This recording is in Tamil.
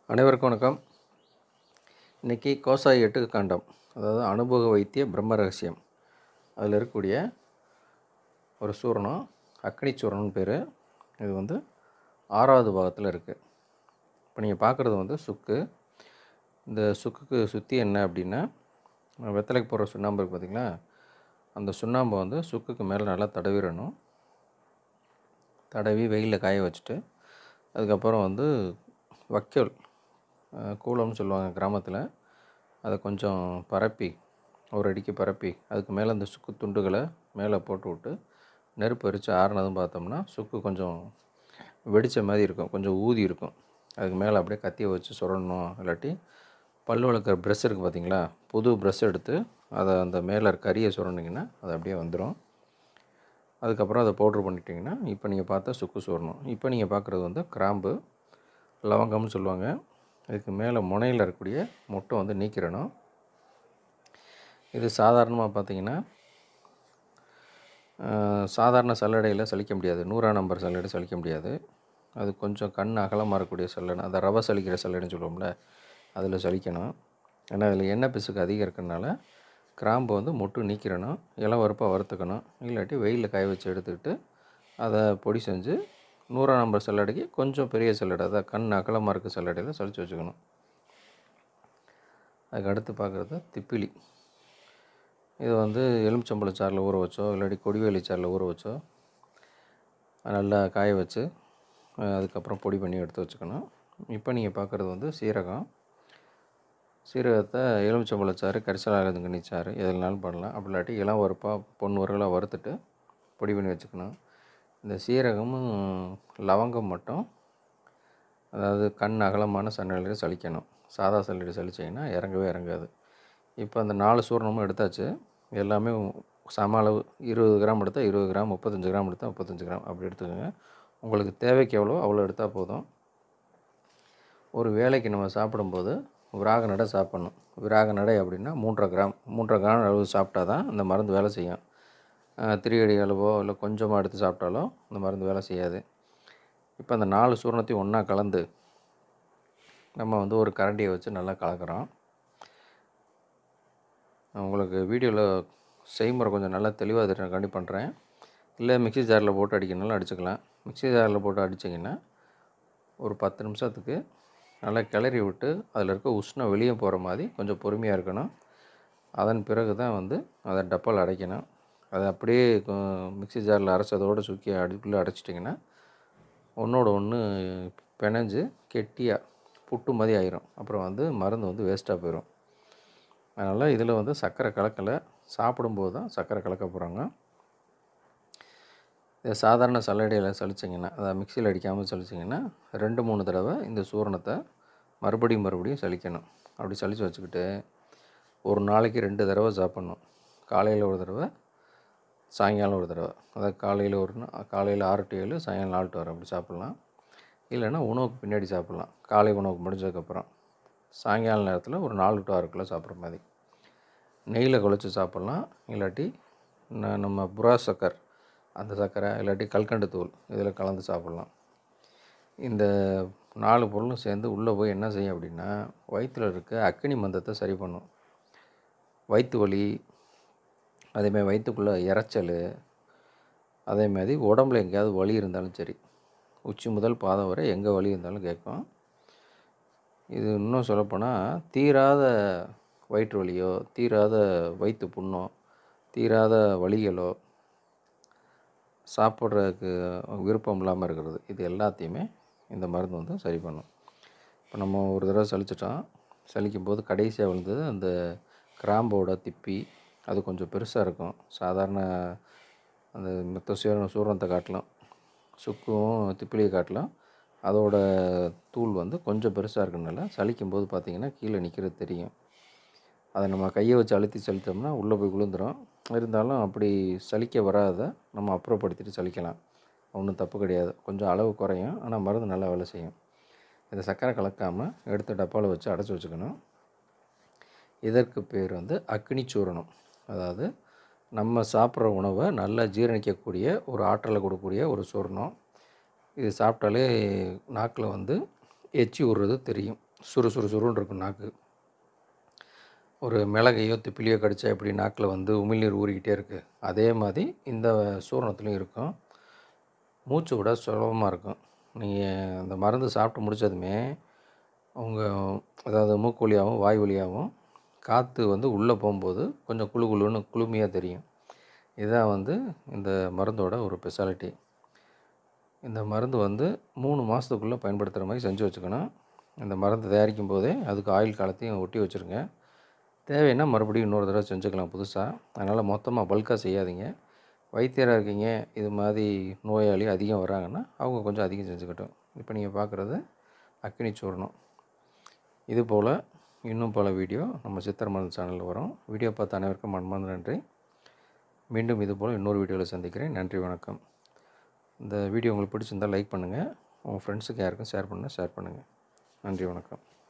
அனைவருக்கும் வணக்கம் இன்றைக்கி கோசாய் எட்டு காண்டம் அதாவது அனுபவ வைத்திய பிரம்ம ரகசியம் அதில் இருக்கக்கூடிய ஒரு சூரணம் அக்னி சூரணம்னு பேர் இது வந்து ஆறாவது பாகத்தில் இருக்குது இப்போ நீங்கள் பார்க்குறது வந்து சுக்கு இந்த சுக்குக்கு சுற்றி என்ன அப்படின்னா வெத்தலைக்கு போடுற சுண்ணாம்பு இருக்குது பார்த்தீங்களா அந்த சுண்ணாம்பை வந்து சுக்குக்கு மேலே நல்லா தடவிடணும் தடவி வெயிலில் காய வச்சுட்டு அதுக்கப்புறம் வந்து வக்கோல் அஹ், கூலம்னு சொல்லுவாங்க கிராமத்தில் அதை கொஞ்சம் பரப்பி ஒரு அடிக்கு பரப்பி அதுக்கு மேலே அந்த சுக்கு துண்டுகளை மேலே போட்டு விட்டு நெருப்பு எரித்து ஆறுனதும் பார்த்தோம்னா சுக்கு கொஞ்சம் வெடித்த மாதிரி இருக்கும் கொஞ்சம் ஊதி இருக்கும் அதுக்கு மேலே அப்படியே கத்தியை வச்சு சுரண்டணும் இல்லாட்டி பல் வளர்க்குற ப்ரெஷ் இருக்குது பார்த்தீங்களா புது ப்ரெஷ் எடுத்து அதை அந்த மேலே இருக்க கரியை சுரண்டிங்கன்னா அது அப்படியே வந்துடும் அதுக்கப்புறம் அதை பவுட்ரு பண்ணிட்டீங்கன்னா இப்போ நீங்கள் பார்த்தா சுக்கு சூரணும் இப்போ நீங்கள் பார்க்குறது வந்து கிராம்பு லவங்கம்னு சொல்லுவாங்க இதுக்கு மேலே முனையில் இருக்கக்கூடிய முட்டை வந்து நீக்கிடணும் இது சாதாரணமாக பார்த்தீங்கன்னா ஆஹ், சாதாரண சல்லடையில் சலிக்க முடியாது நூறாம் நம்பர் சல்லடை சலிக்க முடியாது அது கொஞ்சம் கண் அகலமாக இருக்கக்கூடிய சல்லடை அந்த ரவை சலிக்கிற சல்லடைன்னு சொல்லுவோம்ல அதில் சலிக்கணும் ஏன்னா அதில் எண்ணெய் பிசுக்கு அதிகம் இருக்கறனால கிராம்பு வந்து மொட்டு நீக்கிடணும் இளம் வறுப்பாக வறுத்துக்கணும் இல்லாட்டி வெயிலில் காய வச்சு எடுத்துக்கிட்டு அதை பொடி செஞ்சு நூறாம் நம்பர் சல்லடைக்கு கொஞ்சம் பெரிய சல்லடை அதாவது கண் அகலமாக இருக்க சல்லடையில் சலிச்சு வச்சுக்கணும் அதுக்கு அடுத்து பார்க்குறது திப்பிலி இது வந்து எலுமிச்சம்பழ சாறில் ஊற வச்சோ இல்லாட்டி கொடிவேலி சாறில் ஊற வச்சோ நல்லா காய வச்சு அஹ், அதுக்கப்புறம் பொடி பண்ணி எடுத்து வச்சுக்கணும் இப்போ நீங்கள் பார்க்குறது வந்து சீரகம் சீரகத்தை எலுமிச்சம்பழச்சாறு கரிசலாகதுங்கண்ணி சாறு எதுனாலும் பண்ணலாம் அப்படி இல்லாட்டி இளம் வறுப்பாக பொன் வறுகலாக வறுத்துட்டு பொடி பண்ணி வச்சுக்கணும் இந்த சீரகமும் லவங்கம் மட்டும் அதாவது கண் அகலமான சன்னலில் சலிக்கணும் சாதா சல்லடை சலிச்சிங்கன்னா இறங்கவே இறங்காது இப்போ அந்த நாலு சூரணமும் எடுத்தாச்சு எல்லாமே சம அளவு இருபது கிராம் எடுத்தால் இருபது கிராம் முப்பத்தஞ்சு கிராம் எடுத்தால் முப்பத்தஞ்சு கிராம் அப்படி எடுத்துக்கோங்க உங்களுக்கு தேவைக்கு எவ்வளோ அவ்வளோ எடுத்தால் போதும் ஒரு வேளைக்கு நம்ம சாப்பிடும்போது விராக நடை சாப்பிட்ணும் விராக நடை அப்படின்னா மூன்றரை கிராம் மூன்றரை கிராம் அளவு சாப்பிட்டா தான் இந்த மருந்து வேலை செய்யும் அஹ், திரியடி அளவோ இல்லை கொஞ்சமாக எடுத்து சாப்பிட்டாலும் இந்த மருந்து வேலை செய்யாது இப்போ அந்த நாலு சூரணத்தையும் ஒன்றா கலந்து நம்ம வந்து ஒரு கரண்டியை வச்சு நல்லா கலக்கிறோம் நான் உங்களுக்கு வீடியோவில் செய்முறை கொஞ்சம் நல்லா தெளிவாக தெரியாண்டி பண்ணுறேன் இல்லை மிக்ஸி ஜாரில் போட்டு அடிக்கணும்னாலும் அடிச்சுக்கலாம் மிக்ஸி ஜாரில் போட்டு அடிச்சிங்கன்னா ஒரு பத்து நிமிஷத்துக்கு நல்லா கிளறி விட்டு அதில் இருக்க உஷ்ணம் வெளியே போகிற மாதிரி கொஞ்சம் பொறுமையாக இருக்கணும் அதன் பிறகு தான் வந்து அதை டப்பால் அடைக்கணும் அதை அப்படியே கொ- மிக்ஸி ஜாரில் அரைச்சதோடு சுக்கி அடுக்குள்ளே அடைச்சிட்டிங்கன்னா ஒன்றோட ஒன்று பிணைஞ்சு கெட்டியாக புட்டு மாதிரி ஆயிரும் அப்புறம் வந்து மருந்து வந்து வேஸ்ட்டாக போயிடும் அதனால் இதில் வந்து சர்க்கரை கலக்கலை சாப்பிடும்போது தான் சர்க்கரை கலக்க போகிறாங்க இதை சாதாரண சல்லடையில் சலிச்சிங்கன்னா அதாவது மிக்சியில் அடிக்காமல் சலிச்சிங்கன்னா ரெண்டு மூணு தடவை இந்த சூரணத்தை மறுபடியும் மறுபடியும் சலிக்கணும் அப்படி சலித்து வச்சுக்கிட்டு ஒரு நாளைக்கு ரெண்டு தடவை சாப்பிட்ணும் காலையில் ஒரு தடவை சாயங்காலம் ஒரு தடவை அதாவது காலையில் ஒரு நா- காலையில் ஆறு டு ஏழு சாயங்காலம் நாலு டு ஆறு அப்படி சாப்பிட்லாம் இல்லைன்னா உணவுக்கு பின்னாடி சாப்பிட்லாம் காலை உணவுக்கு முடிஞ்சதுக்கப்புறம் சாயங்கால நேரத்தில் ஒரு நாலு டு ஆறுக்குள்ளே சாப்பிட்ற மாதிரி நெய்யில் குழச்சி சாப்பிட்லாம் இல்லாட்டி ந- நம்ம புறா சக்கர் அந்த சர்க்கரை இல்லாட்டி கல்கண்டு தூள் இதில் கலந்து சாப்பிட்லாம் இந்த நாலு பொருளும் சேர்ந்து உள்ளே போய் என்ன செய்யும் அப்படின்னா வயிற்றில் இருக்க அக்கினி மந்தத்தை சரி பண்ணும் வயிற்று வலி அதேமாதிரி வயிற்றுக்குள்ளே இரைச்சல் அதேமாதிரி உடம்புல எங்கேயாவது வலி இருந்தாலும் சரி உச்சி முதல் பாதம் வரை எங்கே வலி இருந்தாலும் கேட்கும் இது இன்னும் சொல்லப்போனால் தீராத வயிற்று வலியோ தீராத வயிற்று புண்ணோ தீராத வலிகளோ சாப்பிட்றதுக்கு விருப்பம் இல்லாமல் இருக்கிறது இது எல்லாத்தையுமே இந்த மருந்து வந்து சரி பண்ணும் இப்போ நம்ம ஒரு தடவை சலிச்சிட்டோம் சலிக்கும் போது கடைசியாக விழுந்தது அந்த கிராம்போட திப்பி அது கொஞ்சம் பெருசாக இருக்கும் சாதாரண அந்த மற்ற சூர சூரணத்தை காட்டலாம் சுக்கும் திப்பிலியை காட்டலாம் அதோட தூள் வந்து கொஞ்சம் பெருசாக இருக்கனால சலிக்கும் போது பார்த்தீங்கன்னா கீழே நிற்கிறது தெரியும் அதை நம்ம கையை வச்சு அழுத்தி சலித்தோம்னா உள்ளே போய் விழுந்துரும் இருந்தாலும் அப்படி சலிக்க வராத நம்ம அப்புறப்படுத்திட்டு சலிக்கலாம் ஒன்றும் தப்பு கிடையாது கொஞ்சம் அளவு குறையும் ஆனால் மருந்து நல்லா வேலை செய்யும் இதை சர்க்கரை கலக்காமல் எடுத்து டப்பாவில் வச்சு அடைச்சி வச்சுக்கணும் இதற்கு பேர் வந்து அக்னி சூரணம் அதாவது நம்ம சாப்பிட்ற உணவை நல்லா ஜீரணிக்கக்கூடிய ஒரு ஆற்றலை கொடுக்கக்கூடிய ஒரு சூரணம் இது சாப்பிட்டாலே நாக்கில் வந்து எச்சி விடுறது தெரியும் சுறு சுறு சுருன்னு இருக்கும் நாக்கு ஒரு மிளகையோ திப்பிலியோ கடிச்சா எப்படி நாக்கில் வந்து உமிழ்நீர் ஊறிக்கிட்டே இருக்குது அதே மாதிரி இந்த சூரணத்துலையும் இருக்கும் மூச்சு விட சுலபமாக இருக்கும் நீங்கள் அந்த மருந்து சாப்பிட்டு முடித்ததுமே உங்கள் அதாவது மூக்கு வழியாகவும் வாய் வழியாகவும் காற்று வந்து உள்ளே போகும்போது கொஞ்சம் குளு குளுன்னு குளுமையாக தெரியும் இதுதான் வந்து இந்த மருந்தோட ஒரு ஸ்பெஷாலிட்டி இந்த மருந்து வந்து மூணு மாதத்துக்குள்ளே பயன்படுத்துகிற மாதிரி செஞ்சு வச்சுக்கணும் இந்த மருந்து தயாரிக்கும் போதே அதுக்கு ஆயுள் காலத்தையும் ஒட்டி வச்சுருங்க தேவைன்னா மறுபடியும் இன்னொரு தடவை செஞ்சுக்கலாம் புதுசாக அதனால் மொத்தமாக பல்காக செய்யாதீங்க வைத்தியராக இருக்கீங்க இது மாதிரி நோயாளி அதிகம் வராங்கன்னா அவங்க கொஞ்சம் அதிகம் செஞ்சுக்கட்டும் இப்போ நீங்கள் பார்க்குறது அக்கினி சூர்ணம் இது போல் இன்னும் பல வீடியோ நம்ம சித்தர் மருந்து சேனலில் வரும் வீடியோ பார்த்த அனைவருக்கும் மன்மார்ந்த நன்றி மீண்டும் இது போல் இன்னொரு வீடியோவில் சந்திக்கிறேன் நன்றி வணக்கம் இந்த வீடியோ உங்களுக்கு பிடிச்சிருந்தால் லைக் பண்ணுங்கள் உங்கள் ஃப்ரெண்ட்ஸுக்கு யாருக்கும் ஷேர் பண்ணுங்கள் ஷேர் பண்ணுங்கள் நன்றி வணக்கம்